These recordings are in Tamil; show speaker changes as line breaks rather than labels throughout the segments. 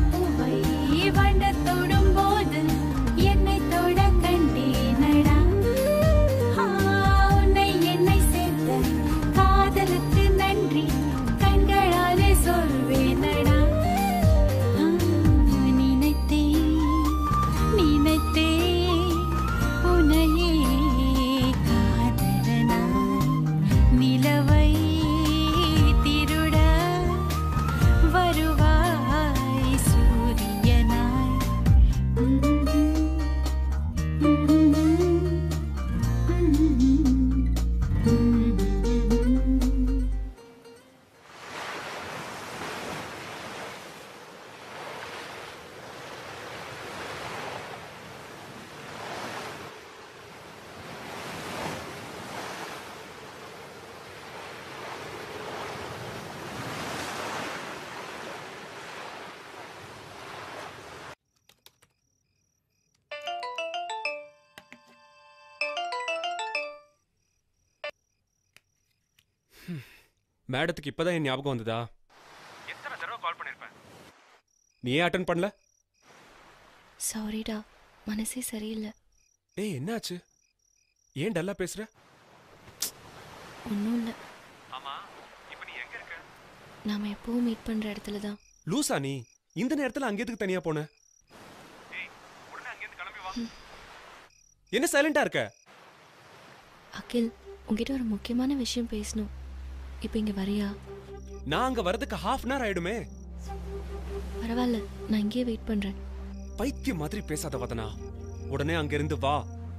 பூவை வண்டத் தொடும்போது என்னை தொட கண்டேனடா. ஆ, உன்னை என்னை சேர்த்த காதலுக்கு நன்றி கண்களாலே சொல்வேனடா. ஆ, நினைத்தேன், நினைத்தேன் உன்னையே காதலனாய் நிலவை திருட வருவாய் சூரியனாய்
மேடத்துக்கு இப்பதான் என் ஞாபகம் வந்ததா எத்தனை தடவை கால் பண்ணிருப்பேன் நீ ஏன் அட்டன் பண்ணல
சாரிடா மனசே சரியில்லை
ஏய் என்னாச்சு ஏன் டல்லா பேசுற
ஒன்றும் இல்லை
ஆமா இப்போ நீ எங்க இருக்க
நாம் எப்பவும் மீட் பண்ணுற இடத்துல தான்
லூசா நீ இந்த நேரத்துல அங்க எதுக்கு தனியா போன உடனே அங்க இருந்து கிளம்பி வா என்ன சைலண்டா இருக்க
அகில் உங்ககிட்ட ஒரு முக்கியமான விஷயம் பேசணும் இப்போ இங்கே வரியா
நான் அங்க வரதுக்கு ஹாஃப் அன் ஹவர் ஆயிடுமே
பரவாயில்ல நான் இங்கேயே வெயிட் பண்ணுறேன்
பைத்தியம் மாதிரி பேசாத வதனா உடனே அங்க இருந்து வா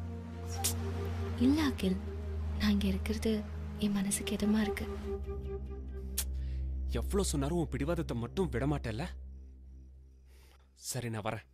இல்லை அகில் நான் இங்கே இருக்கிறது என் மனசுக்கு இதமா இருக்கு
எவ்வளவு சொன்னாலும் உன் பிடிவாதத்தை மட்டும் விட மாட்டேல்ல சரி நான் வரேன்